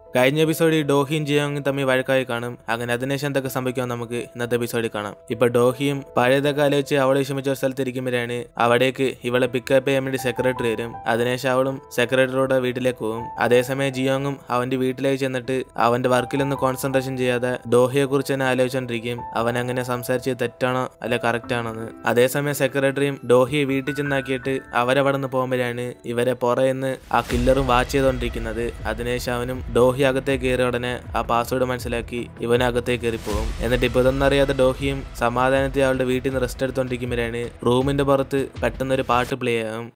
കഴിഞ്ഞ എപ്പിസോഡിൽ ഡോഹിയും ജിയോങ്ങും തമ്മിൽ വഴക്കായി കാണും അങ്ങനെ അതിനുശേഷം എന്തൊക്കെ സംഭവിക്കുമെന്ന് നമുക്ക് ഇന്നത്തെ എപ്പിസോഡിൽ കാണാം ഇപ്പൊ ഡോഹിയും പഴയതൊക്കെ ആലോചിച്ച് അവളെ വിഷമിച്ച ഒരു സ്ഥലത്ത് ഇരിക്കുമ്പോഴാണ് അവിടേക്ക് ഇവളെ പിക്കപ്പ് ചെയ്യാൻ വേണ്ടി സെക്രട്ടറി വരും അതിനുശേഷം അവളും സെക്രട്ടറിയുടെ വീട്ടിലേക്ക് പോകും അതേസമയം ജിയോങ്ങും അവന്റെ വീട്ടിലേക്ക് ചെന്നിട്ട് അവന്റെ വർക്കിലൊന്നും കോൺസെൻട്രേഷൻ ചെയ്യാതെ ഡോഹിയെ കുറിച്ച് തന്നെ ആലോചിച്ചോണ്ടിരിക്കും അവൻ അങ്ങനെ സംസാരിച്ചത് തെറ്റാണോ അല്ലെ കറക്റ്റ് ആണോന്ന് അതേസമയം സെക്രട്ടറിയും ഡോഹിയെ വീട്ടിൽ ചെന്നാക്കിയിട്ട് അവരവിടെ നിന്ന് പോകുമ്പോഴാണ് ഇവരെ പുറയെന്ന് ആ കില്ലറും വാച്ച് ചെയ്തുകൊണ്ടിരിക്കുന്നത് അതിനുശേഷം അവനും ഡോഹി അകത്തേക്ക് കയറിയ ഉടനെ ആ പാസ്വേഡ് മനസ്സിലാക്കി ഇവൻ അകത്തേക്ക് കയറി പോകും എന്നിട്ട് ഇപ്പൊ ഇതൊന്നും അറിയാതെ ഡോഹിയും സമാധാനത്തിൽ അവളുടെ വീട്ടിൽ നിന്ന് റെസ്റ്റ് എടുത്തോണ്ടിരിക്കുമ്പോഴാണ് റൂമിന്റെ പുറത്ത് പെട്ടെന്നൊരു പാട്ട് പ്ലേ ആകും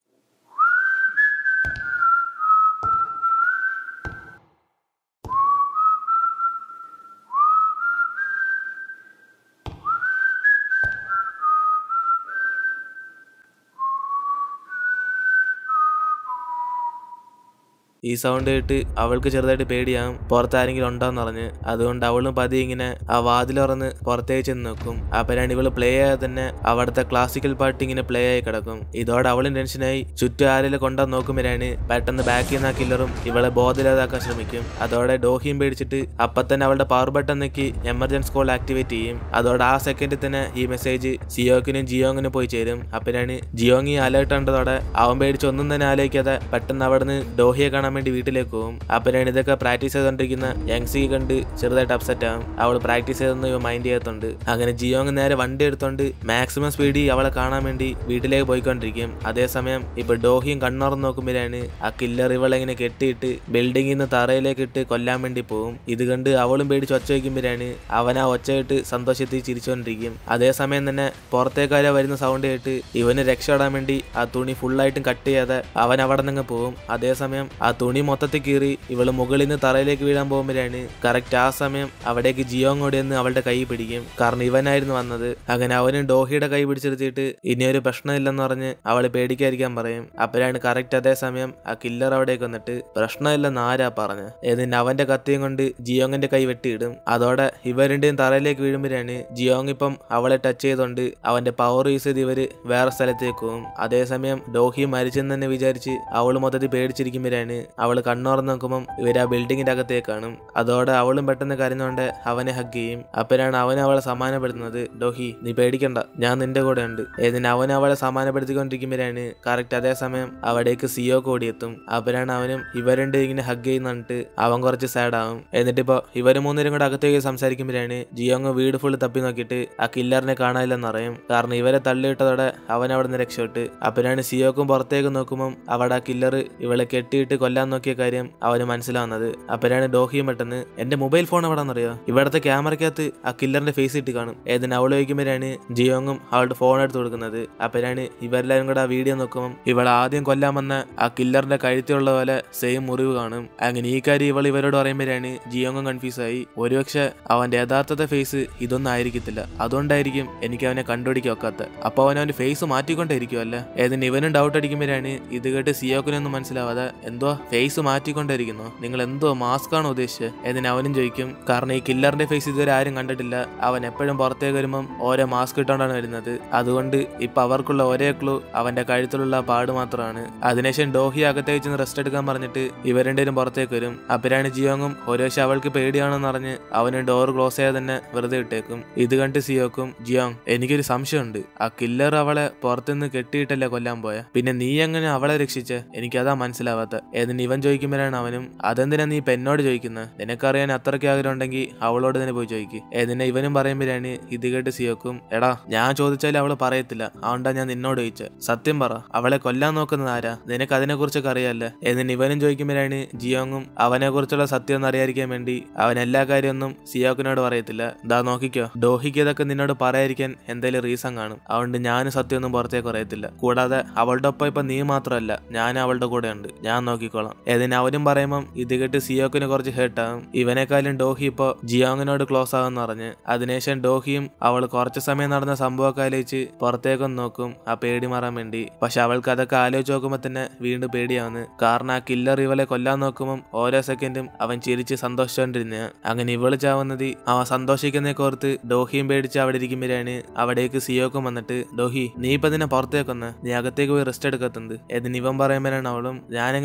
ഈ സൗണ്ട് കേട്ട് അവൾക്ക് ചെറുതായിട്ട് പേടിയാകും പുറത്ത് ആരെങ്കിലും ഉണ്ടോന്ന് പറഞ്ഞ് അതുകൊണ്ട് അവളും പതി ഇങ്ങനെ ആ വാതിൽ തുറന്ന് പുറത്തേക്ക് ചെന്ന് നോക്കും അപ്പോഴാണ് ഇവള് പ്ലേ ആയാൽ തന്നെ അവിടുത്തെ ക്ലാസിക്കൽ പാട്ട് ഇങ്ങനെ പ്ലേ ആയി കിടക്കും ഇതോടെ അവളും ടെൻഷനായി ചുറ്റും ആരെങ്കിലും കൊണ്ടുവന്ന് നോക്കുമ്പോഴാണ് പെട്ടെന്ന് ബാക്കിൽ നിന്ന് ആ കില്ലറും ഇവളെ ബോധമില്ലാതാക്കാൻ ശ്രമിക്കും അതോടെ ഡോഹിയും പേടിച്ചിട്ട് അപ്പൊ തന്നെ അവളുടെ പവർ ബട്ടൺ നോക്കി എമർജൻസി കോൾ ആക്ടിവേറ്റ് ചെയ്യും അതോടെ ആ സെക്കൻഡിൽ തന്നെ ഈ മെസ്സേജ് സിയോക്കിനും ജിയോങ്ങിനും പോയി ചേരും അപ്പോഴാണ് ജിയോങ്ങി അലേർട്ട് കണ്ടതോടെ അവൻ പേടിച്ച് ഒന്നും തന്നെ ആലോചിക്കാതെ പെട്ടെന്ന് അവിടുന്ന് ഡോഹിയെ കാണാൻ വേണ്ടി വീട്ടിലേക്ക് പോകും അപ്പോഴാണ് ഇതൊക്കെ പ്രാക്ടീസ് ചെയ്തുകൊണ്ടിരിക്കുന്ന യങ്സിയെ കണ്ട് ചെറുതായിട്ട് അപ്സെറ്റ് ആവും അവൾ പ്രാക്ടീസ് ചെയ്തൊന്നും ഇവ മൈൻഡ് ചെയ്യത്തുണ്ട് അങ്ങനെ ജിയോങ് നേരെ വണ്ടി എടുത്തോണ്ട് മാക്സിമം സ്പീഡിൽ അവളെ കാണാൻ വേണ്ടി വീട്ടിലേക്ക് പോയിക്കൊണ്ടിരിക്കും അതേസമയം ഇപ്പൊ ഡോഹിയും കണ്ണുറന്ന് നോക്കുമ്പോഴാണ് ആ കില്ലർ ഇവളെ ഇങ്ങനെ കെട്ടിയിട്ട് ബിൽഡിങ്ങിൽ നിന്ന് തറയിലേക്ക് ഇട്ട് കൊല്ലാൻ വേണ്ടി പോകും ഇത് കണ്ട് അവളും പേടിച്ച് ഒച്ച വയ്ക്കുമ്പോഴാണ് അവൻ ആ ഒച്ച കേട്ട് സന്തോഷത്തിൽ ചിരിച്ചുകൊണ്ടിരിക്കും അതേസമയം തന്നെ പുറത്തേക്കാരെ വരുന്ന സൗണ്ട് കേട്ട് ഇവന് രക്ഷപ്പെടാൻ വേണ്ടി ആ തുണി ഫുള്ളായിട്ടും കട്ട് ചെയ്യാതെ അവൻ അവിടെ നിന്ന് പോകും അതേസമയം ആ തുണി മൊത്തത്തിൽ കീറി ഇവള് മുകളിൽ നിന്ന് തറയിലേക്ക് വീഴാൻ പോകുമ്പോഴാണ് കറക്റ്റ് ആ സമയം അവിടേക്ക് ജിയോങ് ഓടിയെന്ന് അവളുടെ കൈ പിടിക്കും കാരണം ഇവനായിരുന്നു വന്നത് അങ്ങനെ അവനും ഡോഹിയുടെ കൈ പിടിച്ചെടുത്തിട്ട് ഇനിയൊരു പ്രശ്നമില്ലെന്ന് പറഞ്ഞ് അവള് പേടിക്കാതിരിക്കാൻ പറയും അപ്പോഴാണ് കറക്റ്റ് അതേ സമയം ആ കില്ലർ അവിടേക്ക് വന്നിട്ട് പ്രശ്നമില്ലെന്ന് ആരാ പറഞ്ഞ് എന്നിട്ട് അവന്റെ കത്തിയും കൊണ്ട് ജിയോങ്ങിന്റെ കൈ വെട്ടിയിടും അതോടെ ഇവരുടെയും തറയിലേക്ക് വീഴുമ്പോഴാണ് ജിയോങ് ഇപ്പം അവളെ ടച്ച് ചെയ്തോണ്ട് അവന്റെ പവർ യൂസ് ചെയ്ത് ഇവര് വേറെ സ്ഥലത്തേക്ക് പോകും അതേസമയം ഡോഹി മരിച്ചെന്ന് തന്നെ വിചാരിച്ച് അവള് മൊത്തത്തിൽ പേടിച്ചിരിക്കുമ്പോഴാണ് അവള് കണ്ണുറന്ന് നോക്കുമ്പോൾ ഇവർ ആ ബിൽഡിങ്ങിന്റെ അകത്തേക്ക് കാണും അതോടെ അവളും പെട്ടെന്ന് കരഞ്ഞുകൊണ്ട് അവനെ ഹഗ് ചെയ്യും അപ്പോഴാണ് അവൻ അവളെ സമാനപ്പെടുത്തുന്നത് ഡോഹി നീ പേടിക്കണ്ട ഞാൻ നിന്റെ കൂടെ ഉണ്ട് ഏതിന് അവൻ അവളെ സമാനപ്പെടുത്തിക്കൊണ്ടിരിക്കുമ്പോഴാണ് കറക്റ്റ് അതേ സമയം അവിടേക്ക് സിയോ ഓടിയെത്തും അപ്പോഴാണ് അവനും ഇവരുണ്ട് ഇങ്ങനെ ഹഗ് ചെയ്യുന്നിട്ട് അവൻ കുറച്ച് സാഡ് ആവും എന്നിട്ടിപ്പോ ഇവര് മൂന്നുപേരും കൂടെ അകത്തേക്ക് സംസാരിക്കുമ്പോഴാണ് ജിയോങ് വീട് ഫുള്ള് തപ്പി നോക്കിയിട്ട് ആ കില്ലറിനെ കാണാനില്ലെന്ന് അറിയും കാരണം ഇവരെ തള്ളിയിട്ടതോടെ അവൻ അവിടെ നിന്ന് രക്ഷപ്പെട്ട് അപ്പോഴാണ് സിയോക്കും പുറത്തേക്ക് നോക്കുമ്പോൾ അവിടെ ആ കില്ലർ ഇവളെ കെട്ടിയിട്ട് കൊല്ലാൻ നോക്കിയ കാര്യം അവന് മനസ്സിലാവുന്നത് അപ്പോഴാണ് ഡോഹിയും പെട്ടെന്ന് എന്റെ മൊബൈൽ ഫോൺ എവിടെന്നറിയോ ഇവിടുത്തെ ക്യാമറയ്ക്കകത്ത് ആ കില്ലറിന്റെ ഫേസ് ഇട്ട് കാണും ഏതിന് അവൾ ചോദിക്കുമ്പോഴാണ് ജിയോങ്ങും അവളുടെ ഫോൺ എടുത്ത് കൊടുക്കുന്നത് അപ്പോഴാണ് ഇവരെല്ലാരും കൂടെ ആ വീഡിയോ നോക്കുമ്പോൾ ഇവൾ ആദ്യം കൊല്ലാൻ വന്ന ആ കില്ലറിന്റെ കഴുത്തിലുള്ള പോലെ സെയിം മുറിവ് കാണും അങ്ങനെ ഈ കാര്യം ഇവൾ ഇവരോട് പറയുമ്പോഴാണ് ജിയോങ്ങും കൺഫ്യൂസ് ആയി ഒരുപക്ഷെ അവന്റെ യഥാർത്ഥത്തെ ഫേസ് ഇതൊന്നും ആയിരിക്കത്തില്ല അതുകൊണ്ടായിരിക്കും എനിക്ക് അവനെ കണ്ടുപിടിക്കാൻ ഒക്കാത്ത അപ്പൊ അവൻ അവന്റെ ഫേസ് മാറ്റിക്കൊണ്ടിരിക്കുമല്ല ഏതിന് ഇവനും ഡൗട്ട് അടിക്കുമ്പോഴാണ് ഇത് കേട്ട് സിയോക്കിനൊന്നും മനസ്സിലാവാതെ എന്തോ ഫേസ് മാറ്റിക്കൊണ്ടിരിക്കുന്നു നിങ്ങൾ എന്തോ മാസ്ക് ആണോ ഉദ്ദേശിച്ചത് ഏതിന് അവനും ചോദിക്കും കാരണം ഈ കില്ലറിന്റെ ഫേസ് ഇതുവരെ ആരും കണ്ടിട്ടില്ല അവൻ എപ്പോഴും പുറത്തേക്ക് വരുമ്പം ഓരോ മാസ്ക് ഇട്ടോണ്ടാണ് വരുന്നത് അതുകൊണ്ട് ഇപ്പൊ അവർക്കുള്ള ഒരേ ക്ലൂ അവന്റെ കഴുത്തിലുള്ള ആ പാട് മാത്രമാണ് അതിനുശേഷം ഡോഹി അകത്തേക്ക് ചെന്ന് റെസ്റ്റ് എടുക്കാൻ പറഞ്ഞിട്ട് ഇവർ രണ്ടുപേരും പുറത്തേക്ക് വരും അപ്പരാണ് ജിയോങ്ങും ഒരു പക്ഷെ അവൾക്ക് പേടിയാണെന്ന് പറഞ്ഞ് അവന് ഡോർ ക്ലോസ് ചെയ്യാതെ തന്നെ വെറുതെ ഇട്ടേക്കും ഇത് കണ്ട് സിയോക്കും ജിയോങ് എനിക്കൊരു സംശയമുണ്ട് ആ കില്ലർ അവളെ പുറത്തുനിന്ന് കെട്ടിയിട്ടല്ലേ കൊല്ലാൻ പോയ പിന്നെ നീ എങ്ങനെ അവളെ രക്ഷിച്ചേ എനിക്കതാ മനസ്സിലാവാത്ത ഏതിന് ഇവൻ ചോദിക്കുമ്പോഴാണ് അവനും അതെന്തിനാ നീ ഇപ്പൊ എന്നോട് ചോദിക്കുന്നത് നിനക്കറിയാൻ അത്രയ്ക്ക് ആഗ്രഹം ഉണ്ടെങ്കിൽ അവളോട് തന്നെ പോയി ചോദിക്കും ഏതിനെ ഇവനും പറയുമ്പോഴാണ് ഇത് കേട്ട് സിയോക്കും എടാ ഞാൻ ചോദിച്ചാലും അവള് പറയത്തില്ല അതുകൊണ്ടാ ഞാൻ നിന്നോട് ചോദിച്ചത് സത്യം പറ അവളെ കൊല്ലാൻ നോക്കുന്നത് ആരാ നിനക്ക് അതിനെ കുറിച്ചൊക്കെ അറിയാല്ലേ എന്നിന് ഇവനും ചോദിക്കുമ്പോഴാണ് ജിയോങ്ങും അവനെ കുറിച്ചുള്ള സത്യം ഒന്ന് അറിയാതിരിക്കാൻ വേണ്ടി അവൻ എല്ലാ കാര്യമൊന്നും സിയോക്കിനോട് പറയത്തില്ല ദാ നോക്കിക്കോ ഡോഹിക്ക് ഇതൊക്കെ നിന്നോട് പറയാതിരിക്കാൻ എന്തെങ്കിലും റീസൺ കാണും അതുകൊണ്ട് ഞാനും സത്യമൊന്നും പുറത്തേക്ക് പറയത്തില്ല കൂടാതെ അവളുടെ ഒപ്പം ഇപ്പൊ നീ മാത്രമല്ല ഞാൻ അവളുടെ കൂടെ ഉണ്ട് ഞാൻ നോക്കിക്കോളാം ഏതിന് അവനും പറയുമ്പം ഇത് കേട്ട് സിയോക്കിന് കുറച്ച് ഹേർട്ടാകും ഇവനെക്കാളും ഡോഹി ഇപ്പോ ജിയോങ്ങിനോട് ക്ലോസ് ആകുമെന്ന് പറഞ്ഞ് അതിനുശേഷം ഡോഹിയും അവൾ കുറച്ച് സമയം നടന്ന സംഭവമൊക്കെ ആലോചിച്ച് പുറത്തേക്കൊന്ന് നോക്കും ആ പേടി മാറാൻ വേണ്ടി പക്ഷെ അവൾക്ക് അതൊക്കെ ആലോചിച്ച് നോക്കുമ്പോൾ തന്നെ വീണ്ടും പേടിയാവുന്നു കാരണം ആ കില്ലർ ഇവളെ കൊല്ലാൻ നോക്കുമ്പോൾ ഓരോ സെക്കൻഡും അവൻ ചിരിച്ച് സന്തോഷിച്ചോണ്ടിരുന്ന അങ്ങനെ ഇവള് ചാവുന്നത് അവൻ സന്തോഷിക്കുന്നതൊക്കെ ഓർത്ത് ഡോഹിയും പേടിച്ച് അവിടെ ഇരിക്കുമ്പോഴാണ് അവിടേക്ക് സിയോക്കും വന്നിട്ട് ഡോഹി നീ ഇപ്പൊ ഇതിനെ പുറത്തേക്കൊന്ന് നീ അകത്തേക്ക് പോയി റെസ്റ്റ് എടുക്കത്തുണ്ട് എന്നിന് ഇവൻ പറയുമ്പോഴാണ് അവളും ഞാനെങ്ങനെ റെസ്റ്റ്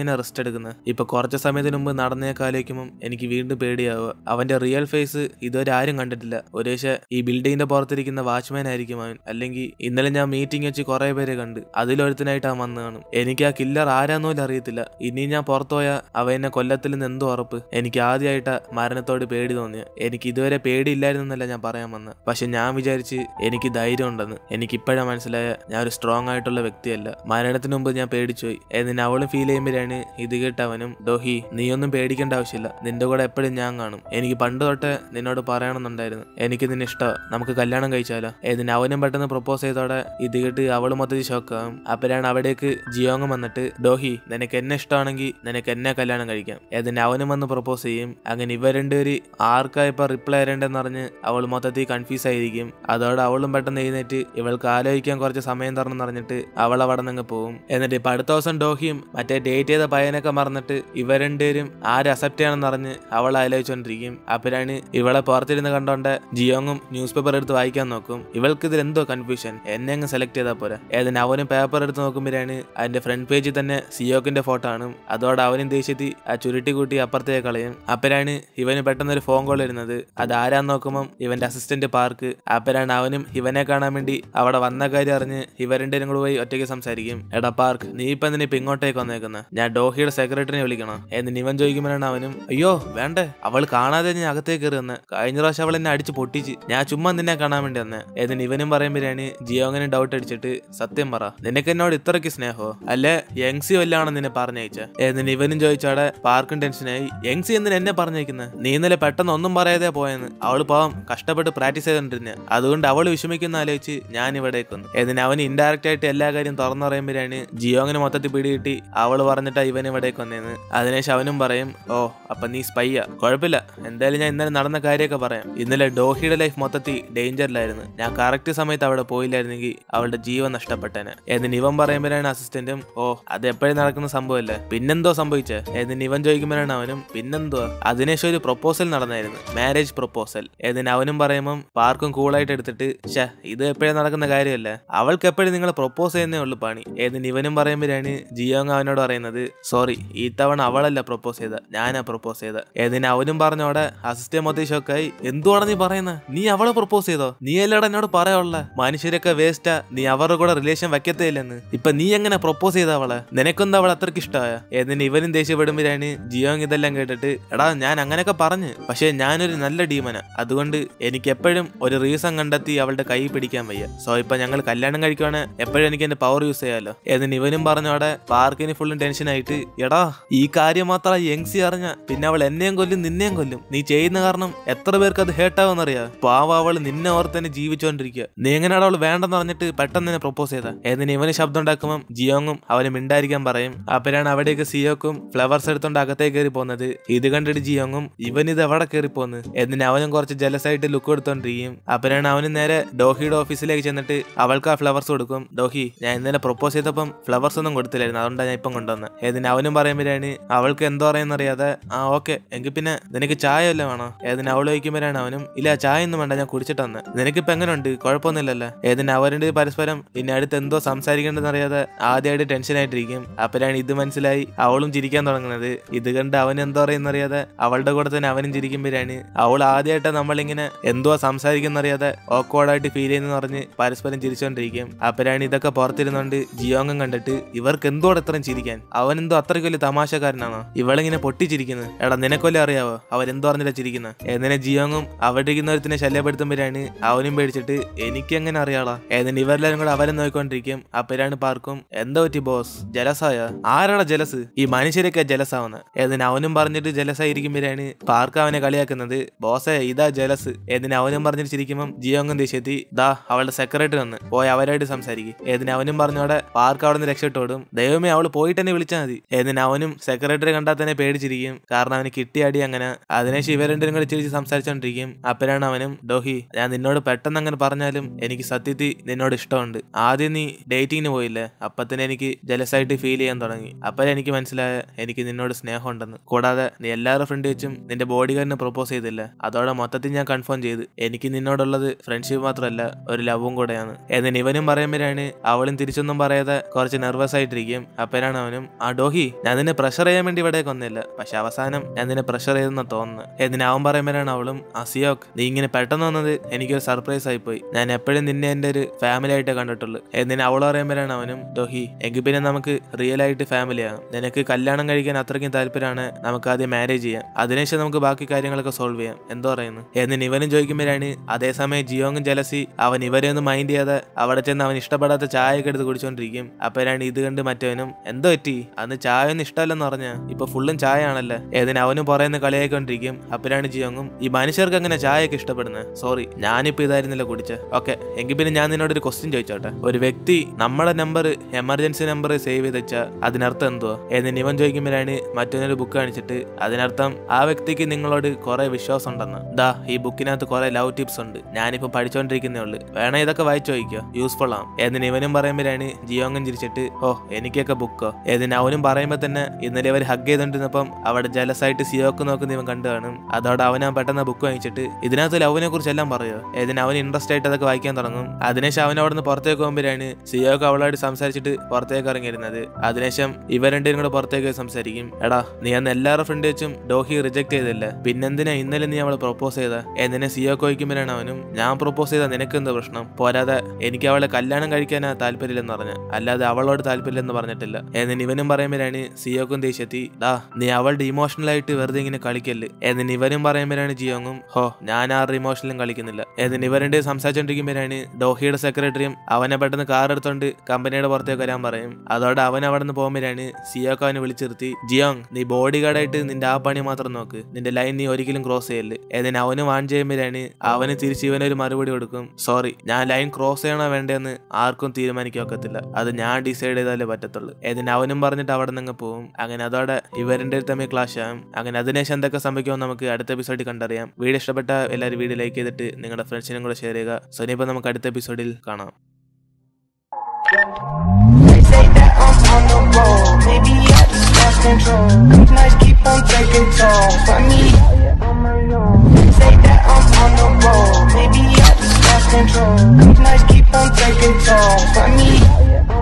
എടുക്കുന്നത് ഇപ്പൊ കുറച്ച് സമയത്തിന് മുമ്പ് നടന്നേക്ക് ആലോചിക്കുമ്പോൾ എനിക്ക് വീണ്ടും പേടിയാവുക അവന്റെ റിയൽ ഫേസ് ഇതുവരെ ആരും കണ്ടിട്ടില്ല ഒരുപക്ഷെ ഈ ബിൽഡിങ്ങിന്റെ പുറത്തിരിക്കുന്ന വാച്ച്മാൻ ആയിരിക്കും അവൻ അല്ലെങ്കിൽ ഇന്നലെ ഞാൻ മീറ്റിംഗ് വെച്ച് കുറെ പേരെ കണ്ട് അതിലൊരുത്തനായിട്ട് അവൻ വന്നു കാണും എനിക്ക് ആ കില്ലർ ആരാന്ന് പോലും അറിയത്തില്ല ഇനി ഞാൻ പുറത്തു പോയാൽ അവ എന്നെ കൊല്ലത്തിൽ നിന്ന് എന്തോ ഉറപ്പ് എനിക്ക് ആദ്യമായിട്ടാ മരണത്തോട് പേടി തോന്നിയ എനിക്ക് ഇതുവരെ പേടിയില്ലായിരുന്നല്ല ഞാൻ പറയാൻ വന്നത് പക്ഷെ ഞാൻ വിചാരിച്ച് എനിക്ക് ധൈര്യം ഉണ്ടെന്ന് എനിക്ക് ഇപ്പോഴാ മനസ്സിലായ ഞാൻ ഒരു സ്ട്രോങ് ആയിട്ടുള്ള വ്യക്തിയല്ല മരണത്തിന് മുമ്പ് ഞാൻ പേടിച്ചുപോയി എന്നിന് അവളും ഫീൽ ചെയ്യുമ്പോഴാണ് ഇത് കേട്ടവനും ഡോഹി നീയൊന്നും പേടിക്കേണ്ട ആവശ്യമില്ല നിന്റെ കൂടെ എപ്പോഴും ഞാൻ കാണും എനിക്ക് പണ്ട് തൊട്ട് നിന്നോട് പറയണമെന്നുണ്ടായിരുന്നു എനിക്ക് നിന്നെ ഇഷ്ടമാണ് നമുക്ക് കല്യാണം കഴിച്ചാലോ എന്നിന് അവനും പെട്ടെന്ന് പ്രപ്പോസ് ചെയ്തോടെ ഇത് കേട്ട് അവള് മൊത്തത്തിൽ ഷോക്കാവും അപ്പോഴാണ് അവിടേക്ക് ജിയോങ് വന്നിട്ട് ഡോഹി നിനക്ക് എന്നെ ഇഷ്ടമാണെങ്കിൽ നിനക്ക് എന്നെ കല്യാണം കഴിക്കാം എന്നിന് അവനും വന്ന് പ്രപ്പോസ് ചെയ്യും അങ്ങനെ ഇവ രണ്ടുപേര് ആർക്കാ ഇപ്പൊ റിപ്ലൈ തരേണ്ടെന്ന് പറഞ്ഞ് അവൾ മൊത്തത്തിൽ കൺഫ്യൂസ് ആയിരിക്കും അതോടെ അവളും പെട്ടെന്ന് എഴുന്നേറ്റ് ഇവൾക്ക് ആലോചിക്കാൻ കുറച്ച് സമയം തരണം പറഞ്ഞിട്ട് അവൾ അവിടെ നിന്ന് പോവും എന്നിട്ട് ഇപ്പൊ അടുത്ത ദിവസം ഡോഹിയും മറ്റേ ഡേറ്റ് ചെയ്ത പയ്യനൊക്കെ മറന്നിട്ട് ഇവ രണ്ടുപേരും ആര് അക്സെപ്റ്റ് ചെയ്യണമെന്ന് പറഞ്ഞ് അവൾ ആലോചിച്ചുകൊണ്ടിരിക്കും അപ്പോഴാണ് ഇവളെ പുറത്തിരുന്ന് കണ്ടോണ്ട് ജിയോങ്ങും ന്യൂസ് പേപ്പർ എടുത്ത് വായിക്കാൻ നോക്കും ഇവൾക്ക് ഇതിൽ എന്തോ കൺഫ്യൂഷൻ എന്നെ അങ്ങ് സെലക്ട് ചെയ്താൽ പോരാ ഏതിന് അവനും പേപ്പർ എടുത്ത് നോക്കുമ്പോഴാണ് അതിന്റെ ഫ്രണ്ട് പേജിൽ തന്നെ സിയോക്കിന്റെ ഫോട്ടോ ആണ് അതോടെ അവനും ദേഷ്യത്തി ആ ചുരുട്ടി കൂട്ടി അപ്പുറത്തേക്ക് കളയും അപ്പോഴാണ് ഇവന് പെട്ടെന്ന് ഒരു ഫോൺ കോൾ വരുന്നത് അത് ആരാന്ന് നോക്കുമ്പോൾ ഇവന്റെ അസിസ്റ്റന്റ് പാർക്ക് അപ്പോഴാണ് അവനും ഇവനെ കാണാൻ വേണ്ടി അവിടെ വന്ന കാര്യം അറിഞ്ഞ് ഇവ രണ്ടുപേരും കൂടെ പോയി ഒറ്റയ്ക്ക് സംസാരിക്കും എടാ പാർക്ക് നീ ഇപ്പൊ എന്തിനാ ഇപ്പൊ ഇങ്ങോട്ടേക്ക് വന്നേക്കുന്നത് ഞാൻ ഡോഹിയുടെ സെക്രട്ടറിനെ വിളിക്കണം എന്ന് ഇവൻ ചോദിക്കുമ്പോഴാണ് അവനും അയ്യോ വേണ്ടേ അവൾ കാണാതെ ഞാൻ അകത്തേക്ക് കയറി വന്ന് കഴിഞ്ഞ പ്രാവശ്യം അവൾ എന്നെ അടിച്ച് പൊട്ടിച്ച് ഞാൻ ചുമ്മാ നിന്നെ കാണാൻ വേണ്ടി വന്നേ എന്നിന് ഇവനും പറയുമ്പോഴാണ് ജിയോങ്ങനെ ഡൗട്ട് അടിച്ചിട്ട് സത്യം പറ നിനക്ക് എന്നോട് ഇത്രയ്ക്ക് സ്നേഹോ അല്ലെ യങ്സി വല്ലാണോ നിന്നെ പറഞ്ഞയച്ച എന്നിന് ഇവനും ചോദിച്ചോടെ പാർക്കും ടെൻഷനായി യങ്സി എന്തിനാ എന്നെ പറഞ്ഞേക്കുന്നത് നീ ഇന്നലെ പെട്ടെന്ന് ഒന്നും പറയാതെ പോയെന്ന് അവള് പാവം കഷ്ടപ്പെട്ട് പ്രാക്ടീസ് ചെയ്തോണ്ടിരുന്ന അതുകൊണ്ട് അവള് വിഷമിക്കുന്ന ആലോചിച്ച് ഞാൻ ഇവിടേക്ക് വന്നു എന്നിന് അവൻ ഇൻഡയറക്റ്റ് ആയിട്ട് എല്ലാ കാര്യം തുറന്നു പറയുമ്പോഴാണ് ജിയോങ്ങിന് മൊത്തത്തിൽ പിടികിട്ടി അവള് പറഞ്ഞിട്ടാ ഇവൻ ഇവിടേക്ക് വന്നേന്ന് അതിനുശേഷം അവനും പറയും ഓ അപ്പൊ നീ സ്പൈയാ കുഴപ്പമില്ല എന്തായാലും ഞാൻ ഇന്നലെ നടന്ന കാര്യമൊക്കെ പറയാം ഇന്നലെ ഡോഹിയുടെ ലൈഫ് മൊത്തത്തിൽ ഡേഞ്ചറിലായിരുന്നു ഞാൻ കറക്റ്റ് സമയത്ത് അവിടെ പോയില്ലായിരുന്നെങ്കിൽ അവളുടെ ജീവൻ നഷ്ടപ്പെട്ടേനെ എന്നിന് ഇവൻ പറയുമ്പോഴാണ് അസിസ്റ്റന്റും ഓ അത് എപ്പോഴും നടക്കുന്ന സംഭവമല്ലേ പിന്നെന്തോ സംഭവിച്ചേ എന്നിന് ഇവൻ ചോദിക്കുമ്പോഴാണ് അവനും പിന്നെന്തോ അതിനുശേഷം ഒരു പ്രൊപ്പോസൽ നടന്നായിരുന്നു മാരേജ് പ്രൊപ്പോസൽ എന്നിന് അവനും പറയുമ്പം പാർക്കും കൂളായിട്ട് എടുത്തിട്ട് ഷേ ഇത് എപ്പോഴും നടക്കുന്ന കാര്യമല്ല അവൾക്ക് എപ്പോഴും നിങ്ങൾ പ്രൊപ്പോസ് ചെയ്യുന്നേ ഉള്ളൂ പണി എന്നിന് ഇവനും പറയുമ്പോഴാണ് ജിയോങ് അവനോട് പറയുന്നത് സോറി ഈ തവണ അവളല്ല പ്രൊപ്പോസ് ചെയ്ത ഞാനാ പ്രൊപ്പോസ് ചെയ്ത എന്നിന് അവനും പറഞ്ഞോടെ അസിസ്റ്റന്റ് മൊത്തം ഷോക്കായി എന്തുവാണ് നീ പറയുന്നത് നീ അവളെ പ്രൊപ്പോസ് ചെയ്തോ നീ അല്ലടാ എന്നോട് പറയാനുള്ള മനുഷ്യരൊക്കെ വേസ്റ്റാ നീ അവരുടെ കൂടെ റിലേഷൻ വെക്കത്തേ ഇല്ലെന്ന് ഇപ്പൊ നീ എങ്ങനെ പ്രൊപ്പോസ് ചെയ്ത അവളെ നിനക്കൊന്നും അവൾ അത്രയ്ക്ക് ഇഷ്ടമായ എന്നിന് ഇവനും ദേഷ്യപ്പെടുമ്പോഴാണ് ജിയോങ് ഇതെല്ലാം കേട്ടിട്ട് എടാ ഞാൻ അങ്ങനെയൊക്കെ പറഞ്ഞു പക്ഷേ ഞാനൊരു നല്ല ഡീമന അതുകൊണ്ട് എനിക്ക് എപ്പോഴും ഒരു റീസൺ കണ്ടെത്തി അവളുടെ കൈ പിടിക്കാൻ വയ്യ സോ ഇപ്പൊ ഞങ്ങൾ കല്യാണം കഴിക്കുവാണ് എപ്പോഴും എനിക്ക് എന്റെ പവർ യൂസ് ചെയ്യാലോ എന്നിന് ഇവനും പറഞ്ഞോടെ പാർക്കിന് ഫുള്ളും ടെൻഷൻ ആയിട്ട് എടാ ഈ കാര്യം മാത്രം യങ്സി അറിഞ്ഞ പിന്നെ അവൾ എന്നെയും കൊല്ലും നിന്നെയും കൊല്ലും നീ ചെയ്യുന്ന കാരണം എത്ര പേർക്ക് അത് ഹേട്ടാവെന്നറിയാ പാവ അവൾ നിന്നെ ഓർത്ത് തന്നെ ജീവിച്ചോണ്ടിരിക്കുക നീ എങ്ങനെയാണ് അവൾ വേണ്ടെന്ന് പറഞ്ഞിട്ട് പെട്ടെന്ന് തന്നെ പ്രൊപ്പോസ് ചെയ്ത എന്നിന് ഇവന് ശബ്ദം ഉണ്ടാക്കുമ്പോൾ ജിയോങ്ങും അവന് മിണ്ടായിരിക്കാൻ പറയും അപ്പോഴാണ് അവിടേക്ക് സിയോക്കും ഫ്ലവേഴ്സ് എടുത്തോണ്ട് അകത്തേക്ക് കയറി പോകുന്നത് ഇത് കണ്ടിട്ട് ജിയോങ്ങും ഇവൻ ഇത് എവിടെ കയറി പോന്ന് എന്നിന് അവനും കുറച്ച് ജലസായിട്ട് ലുക്ക് എടുത്തോണ്ടിരിക്കും അപ്പോഴാണ് അവന് നേരെ ഡോഹിയുടെ ഓഫീസിലേക്ക് ചെന്നിട്ട് അവൾക്ക് ആ ഫ്ലവേഴ്സ് കൊടുക്കും ഡോഹി ഞാൻ ഇന്നലെ പ്രൊപ്പോസ് ചെയ്തപ്പം ഫ്ലവേഴ്സ് ഒന്നും കൊടുത്തില്ലായിരുന്നു അതുകൊണ്ടാണ് ഞാൻ ഇപ്പം കൊണ്ടുവന്നത് ഏതിന് അവനും പറയുമ്പോഴാണ് അവൾക്ക് എന്തോ പറയുന്നറിയാതെ ആ ഓക്കെ എങ്കിൽ പിന്നെ നിനക്ക് ചായ വല്ല വേണോ ഏതിന് അവൾ ചോദിക്കുമ്പോഴാണ് അവനും ഇല്ല ചായ ഒന്നും വേണ്ട ഞാൻ കുടിച്ചിട്ട് വന്ന് നിനക്കിപ്പോ എങ്ങനെയുണ്ട് കുഴപ്പമൊന്നുമില്ലല്ലോ ഏതിന് അവരുടെ പരസ്പരം ഇനി അടുത്ത് എന്തോ സംസാരിക്കേണ്ടതെന്നറിയാതെ ആദ്യമായിട്ട് ടെൻഷൻ ആയിട്ടിരിക്കും അപ്പോഴാണ് ഇത് മനസ്സിലായി അവളും ചിരിക്കാൻ തുടങ്ങുന്നത് ഇത് കണ്ട് അവൻ എന്തോ പറയുന്നറിയാതെ അവളുടെ കൂടെ തന്നെ അവനും ചിരിക്കുമ്പോഴാണ് അവൾ ആദ്യമായിട്ട് നമ്മളിങ്ങനെ എന്തോ സംസാരിക്കുന്നറിയാതെ ഓക്വേർഡായിട്ട് ഫീൽ ചെയ്യുന്ന പറഞ്ഞ് പരസ്പരം ചിരിച്ചോണ്ടിരിക്കും അപ്പോഴാണ് ഇതൊക്കെ പുറത്തിരുന്നോണ്ട് ജിയോങ്ങം കണ്ടിട്ട് ഇവർക്ക് എന്തോടെ ഇത്രയും ചിരിക്കാൻ അവൻ എന്തോ അത്രയ്ക്ക് വലിയ തമാശക്കാരനാണോ ഇവളിങ്ങനെ പൊട്ടിച്ചിരിക്കുന്നത് എടാ നിനക്കൊല്ലം അറിയാവോ അവരെന്തോ പറഞ്ഞില്ല ചിരിക്കുന്നത് എന്നിനെ ജിയോങ്ങും അവിടെ ഇരിക്കുന്നവരത്തിനെ ശല്യപ്പെടുത്തുമ്പോഴാണ് അവനും പേടിച്ചിട്ട് എനിക്ക് എങ്ങനെ അറിയാളാ എന്നിട്ട് ഇവരെല്ലാരും കൂടെ അവരെ നോക്കിക്കൊണ്ടിരിക്കും അപ്പോഴാണ് പാർക്കും എന്താ പറ്റി ബോസ് ജലസായ ആരാടാ ജലസ് ഈ മനുഷ്യരൊക്കെ ജലസാവുന്നത് എന്നിന് അവനും പറഞ്ഞിട്ട് ജലസായിരിക്കുമ്പോഴാണ് പാർക്ക് അവനെ കളിയാക്കുന്നത് ബോസേ ഇതാ ജലസ് എന്നിന് അവനും പറഞ്ഞിട്ട് ചിരിക്കുമ്പോൾ ജിയോങ്ങും ദേഷ്യത്തി ദാ അവളുടെ സെക്രട്ടറി വന്ന് പോയി അവരായിട്ട് സംസാരിക്കും ഏതിന് അവനും പറഞ്ഞോടെ പാർക്ക് അവിടെ നിന്ന് രക്ഷപ്പെട്ടോടും ദൈവമേ അവള് പോയിട്ട് തന്നെ വിളിച്ചാൽ മതി ഏതിന് അവനും സെക്രട്ടറി കണ്ടാൽ തന്നെ പേടിച്ചിരിക്കും കാരണം അവന് കിട്ടിയ അടി അങ്ങനെ അതിനുശേഷം ഇവരെണ്ടും കൂടെ ചിരിച്ച് സംസാരിച്ചോണ്ടിരിക്കും അപ്പോഴാണ് അവനും ഡോഹി ഞാൻ നിന്നോട് പെട്ടെന്ന് അങ്ങനെ പറഞ്ഞാലും എനിക്ക് സത്യത്തിൽ നിന്നോട് ഇഷ്ടമുണ്ട് ആദ്യം നീ ഡേറ്റിങ്ങിന് പോയില്ലേ അപ്പൊ തന്നെ എനിക്ക് ജലസായിട്ട് ഫീൽ ചെയ്യാൻ തുടങ്ങി അപ്പോഴെനിക്ക് മനസ്സിലായ എനിക്ക് നിന്നോട് സ്നേഹമുണ്ടെന്ന് കൂടാതെ നീ എല്ലാവരുടെ ഫ്രണ്ട് വെച്ചും നിന്റെ ബോഡി ഗാർഡിന് പ്രൊപ്പോസ് ചെയ്തില്ല അതോടെ മൊത്തത്തിൽ ഞാൻ കൺഫേം ചെയ്ത് എനിക്ക് നിന്നോടുള്ളത് ഫ്രണ്ട്ഷിപ്പ് മാത്രമല്ല ഒരു ലവും കൂടെയാണ് എന്നിന് ഇവനും പറയുമ്പോഴാണ് അവളും തിരിച്ചൊന്നും പറയാതെ കുറച്ച് നെർവസ് ആയിട്ടിരിക്കും അപ്പോഴാണ് അവനും ആ ഡോഹി ഞാൻ നിന്നെ പ്രഷർ ചെയ്യാൻ വേണ്ടി ഇവിടേക്ക് വന്നില്ല പക്ഷെ അവസാനം ഞാൻ നിന്നെ പ്രഷർ ചെയ്തെന്ന് തോന്നുന്നു എന്നിന് അവൻ പറയുമ്പോഴാണ് അവളും അസിയോക് നീ ഇങ്ങനെ പെട്ടെന്ന് വന്നത് എനിക്കൊരു സർപ്രൈസ് ആയി പോയി ഞാൻ എപ്പോഴും നിന്നെ എൻ്റെ ഒരു ഫാമിലി ആയിട്ടേ കണ്ടിട്ടുള്ളൂ എന്നിന് അവൾ പറയുമ്പോഴാണ് അവനും ഡോഹി എങ്കിൽ പിന്നെ നമുക്ക് റിയൽ ആയിട്ട് ഫാമിലി ആകാം നിനക്ക് കല്യാണം കഴിക്കാൻ അത്രയ്ക്കും താല്പര്യമാണ് നമുക്ക് ആദ്യം മാരേജ് ചെയ്യാം അതിനുശേഷം നമുക്ക് ബാക്കി കാര്യങ്ങളൊക്കെ സോൾവ് ചെയ്യാം എന്തോ പറയുന്നു എന്നിന് ഇവനും ചോദിക്കുമ്പോഴാണ് അതേസമയം ജിയോങ്ങും ജലസി അവൻ ഇവരെ ഒന്നും മൈൻഡ് ചെയ്യാതെ അവിടെ ചെന്ന് അവൻ ഇഷ്ടപ്പെടാത്ത ചായ ഒക്കെ എടുത്ത് കുടിച്ചോണ്ടിരിക്കും അപ്പോഴാണ് ഇത് കണ്ട് മറ്റവനും എന്തോ പറ്റി അന്ന് ചായ ഒന്നും ഇഷ്ടമല്ലെന്ന് പറഞ്ഞ ഇപ്പൊ ഫുള്ളും ചായ ആണല്ലേ ഏതിന് അവനും പറയുന്ന കളിയായിക്കൊണ്ടിരിക്കും അപ്പോഴാണ് ജിയോങ്ങും ഈ മനുഷ്യർക്ക് അങ്ങനെ ചായയൊക്കെ ഇഷ്ടപ്പെടുന്നത് സോറി ഞാനിപ്പോ ഇതായിരുന്നില്ല കുടിച്ചത് ഓക്കെ എങ്കിൽ പിന്നെ ഞാൻ നിന്നോട് ഒരു ക്വസ്റ്റ്യൻ ചോദിച്ചോട്ടെ ഒരു വ്യക്തി നമ്മുടെ നമ്പർ എമർജൻസി നമ്പർ സേവ് ചെയ്ത് വെച്ചാൽ അതിനർത്ഥം എന്തുവാ എന്ന് ഇവൻ ചോദിക്കുമ്പോഴാണ് മറ്റൊരു ബുക്ക് കാണിച്ചിട്ട് അതിനർത്ഥം ആ വ്യക്തിക്ക് നിങ്ങളോട് കുറെ വിശ്വാസം ഉണ്ടെന്ന് ദാ ഈ ബുക്കിനകത്ത് കുറെ ലവ് ടിപ്സ് ഉണ്ട് ഞാനിപ്പോ പഠിച്ചോണ്ടിരിക്കുന്നേ ഉള്ളു വേണേ ഇതൊക്കെ വായിച്ചു നോക്കിയോ യൂസ്ഫുൾ ആവും എന്നിന് ഇവനും പറയുമ്പോഴാണ് ജിയോങ്ങൻ ചിരിച്ചിട്ട് ഓ എനിക്കൊക്കെ ബുക്കോ ഏതിന് അവനും പറയുമ്പോ തന്നെ ഇന്നലെ അവർ ഹഗ് ചെയ്തോണ്ടിരുന്നപ്പം അവിടെ ജലസായിട്ട് സിയോക്ക് നോക്കുന്ന ഇവൻ കണ്ടു കാണും അതോടെ അവനാ പെട്ടെന്ന് ബുക്ക് വാങ്ങിച്ചിട്ട് ഇതിനകത്ത് ലവിനെ കുറിച്ച് എല്ലാം പറയോ ഏതിന് അവൻ ഇൻട്രസ്റ്റ് ആയിട്ട് അതൊക്കെ വായിക്കാൻ തുടങ്ങും അതിനുശേഷം അവൻ അവിടെ നിന്ന് പുറത്തേക്ക് പോകുമ്പോഴാണ് സിയോക്ക് അവളോട് സംസാരിച്ചിട്ട് പുറത്തേക്ക് ഇറങ്ങിയിരുന്നത് അതിനുശേഷം ഇവർ രണ്ടുപേരും കൂടെ പുറത്തേക്ക് പോയി സംസാരിക്കും എടാ നീ അന്ന് എല്ലാവരുടെ ഫ്രണ്ട് വെച്ചും ഡോഹി റിജക്ട് ചെയ്തില്ല പിന്നെന്തിനാ ഇന്നലെ നീ അവളെ പ്രൊപ്പോസ് ചെയ്ത എന്നിനെ സിയോക്ക് ചോദിക്കുമ്പോഴാണ് അവനും ഞാൻ പ്രൊപ്പോസ് ചെയ്ത നിനക്ക് എന്താ പ്രശ്നം പോരാതെ എനിക്ക് അവളെ കല്യാണം കഴിക്കാനാ താല്പര്യമില്ലെന്ന് പറഞ്ഞ അല്ലാതെ അവളോട് താല്പര്യമില്ലെന്ന് പറഞ്ഞിട്ടില്ല എന്നിന് ഇവനും പറയുമ്പോഴാണ് സിയോക്കും ദേഷ്യത്തി ഡാ നീ അവളുടെ ഇമോഷണൽ ആയിട്ട് വെറുതെ ഇങ്ങനെ കളിക്കല്ല് എന്നിന് ഇവനും പറയുമ്പോഴാണ് ജിയോങ്ങും ഹോ ഞാൻ ആരുടെ ഇമോഷണലും കളിക്കുന്നില്ല എന്നിന് ഇവരുടെ സംസാരിച്ചോണ്ടിരിക്കുമ്പോഴാണ് ഡോഹിയുടെ സെക്രട്ടറിയും അവനെ പെട്ടെന്ന് കാർ എടുത്തോണ്ട് കമ്പനിയുടെ പുറത്തേക്ക് വരാൻ പറയും അതോടെ അവൻ അവിടെ നിന്ന് പോകുമ്പോഴാണ് സിയോക്ക് അവനെ വിളിച്ചിരുത്തി ജിയോങ് നീ ബോഡി ഗാർഡായിട്ട് നിന്റെ ആ പണി മാത്രം നോക്ക് നിന്റെ ലൈൻ നീ ഒരിക്കലും ക്രോസ് ചെയ്യല് എന്നിന് അവന് വാൺ ചെയ്യുമ്പോഴാണ് അവന് തിരിച്ച് ഇവനൊരു മറുപടി കൊടുക്കും സോറി ഞാൻ ലൈൻ ക്രോസ് ചെയ്യണോ വേണ്ടെന്ന് ആർക്കും തീരുമാനിക്കാൻ ഒക്കത്തില്ല അത് ഞാൻ ഡിസൈഡ് ചെയ്താലേ പറ്റത്തുള്ളൂ എന്നിന് അവനും പറഞ്ഞിട്ട് അവിടെ നിന്ന് പോവും അങ്ങനെ അതോടെ ഇവരുടെ തമ്മിൽ ക്ലാഷ് ആകും അങ്ങനെ അതിനുശേഷം എന്തൊക്കെ സംഭവിക്കുമോ നമുക്ക് അടുത്ത എപ്പിസോഡിൽ കണ്ടറിയാം വീഡിയോ ഇഷ്ടപ്പെട്ട എല്ലാവരും വീഡിയോ ലൈക്ക് ചെയ്തിട്ട് നിങ്ങളുടെ ഫ്രണ്ട്സിനും കൂടെ ഷെയർ ചെയ്യുക സോ ഇനിയിപ്പോൾ നമുക്ക് അടുത്ത എപ്പിസോഡിൽ കാണാം They say that I'm on the road, maybe I just lost control. These nights keep on taking toll. Find me out here on my own. They say that I'm on the road, maybe I just lost control. These nights keep on taking toll. Find me out here on